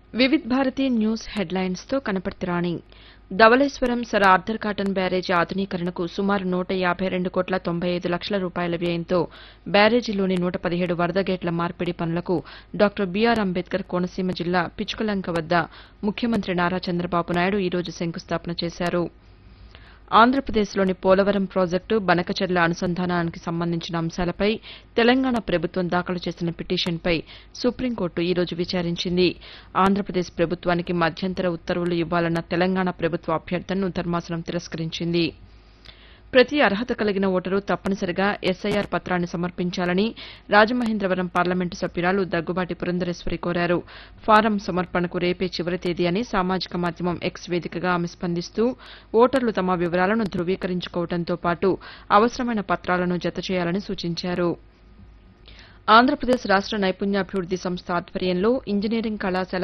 Vividh Bharati news హెడ్లైన్స్తో Kanaparthi Rani Dhavaleswaram sir Arthur Cotton barrage ఆధునీకరణకు సుమారు నూట యాబై రెండు కోట్ల తొంభై ఐదు లక్షల రూపాయల వ్యయంతో బ్యారేజీలోని నూట పదిహేడు వరద గేట్ల మార్పిడి పనులకు డాక్టర్ బీఆర్ అంబేద్కర్ కోనసీమ జిల్లా పిచ్చుకలంక వద్ద ముఖ్యమంత్రి నారా చంద్రబాబు నాయుడు ఈ రోజు శంకుస్థాపన చేశారు ఆంధ్రప్రదేశ్లోని పోలవరం ప్రాజెక్టు బనకచెర్ల అనుసంధానానికి సంబంధించిన అంశాలపై తెలంగాణ ప్రభుత్వం దాఖలు చేసిన పిటిషన్పై సుప్రీంకోర్టు ఈ రోజు విచారించింది ఆంధ్రప్రదేశ్ ప్రభుత్వానికి మధ్యంతర ఉత్తర్వులు ఇవ్వాలన్న తెలంగాణ ప్రభుత్వ అభ్యర్థనను ధర్మాసనం తిరస్కరించింది ప్రతి అర్హత కలిగిన ఓటరు తప్పనిసరిగా ఎస్ఐఆర్ పత్రాన్ని సమర్పించాలని రాజమహేంద్రవరం పార్లమెంటు సభ్యురాలు దగ్గుబాటి పురంధరేశ్వరి కోరారు ఫారం సమర్పణకు రేపే చివరి తేదీ అని సామాజిక మాధ్యమం ఎక్స్ వేదికగా ఆమె స్పందిస్తూ ఓటర్లు తమ వివరాలను ధృవీకరించుకోవడంతో పాటు అవసరమైన పత్రాలను జతచేయాలని సూచించారు ఆంధ్రప్రదేశ్ రాష్ట నైపుణ్యాభివృద్ది సంస్థ ఆధ్వర్యంలో ఇంజనీరింగ్ కళాశాల